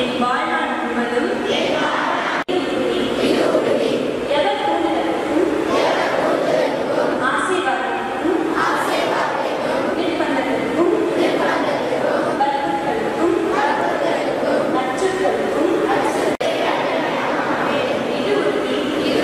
என் வாழ்நாள் முழுவதும் எவர் கூடுதலுக்கும் ஆசீர்வாதத்திற்கும் நிர்பந்தத்திற்கும் பலவர்களுக்கும் அச்சுறுத்தலுக்கும் இது உறுதி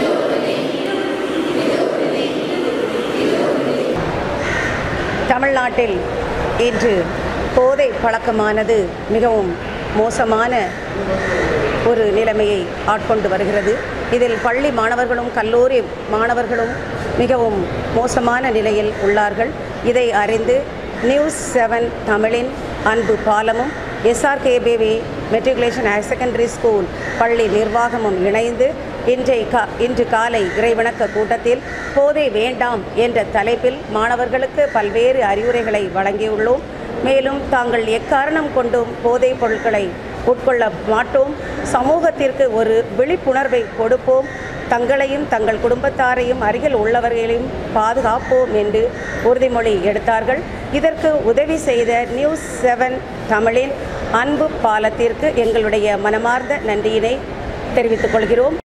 தமிழ்நாட்டில் இன்று போதை பழக்கமானது மிகவும் மோசமான ஒரு நிலைமையை ஆட்கொண்டு வருகிறது இதில் பள்ளி மாணவர்களும் கல்லூரி மாணவர்களும் மிகவும் மோசமான நிலையில் உள்ளார்கள் இதை அறிந்து நியூஸ் செவன் தமிழின் அன்பு பாலமும் SRKPV matriculation higher secondary school பள்ளி நிர்வாகமும் இணைந்து இன்றை கா இன்று காலை இறைவணக்க கூட்டத்தில் போதை வேண்டாம் என்ற தலைப்பில் மாணவர்களுக்கு பல்வேறு அறிவுரைகளை வழங்கியுள்ளோம் மேலும் தாங்கள் எக்காரணம் கொண்டும் போதைப் பொருட்களை உட்கொள்ள மாட்டோம் சமூகத்திற்கு ஒரு விழிப்புணர்வை கொடுப்போம் தங்களையும் தங்கள் குடும்பத்தாரையும் அருகில் உள்ளவர்களையும் பாதுகாப்போம் என்று உறுதிமொழி எடுத்தார்கள் இதற்கு உதவி செய்த நியூஸ் செவன் தமிழின் அன்பு பாலத்திற்கு எங்களுடைய மனமார்ந்த நன்றியினை தெரிவித்துக் கொள்கிறோம்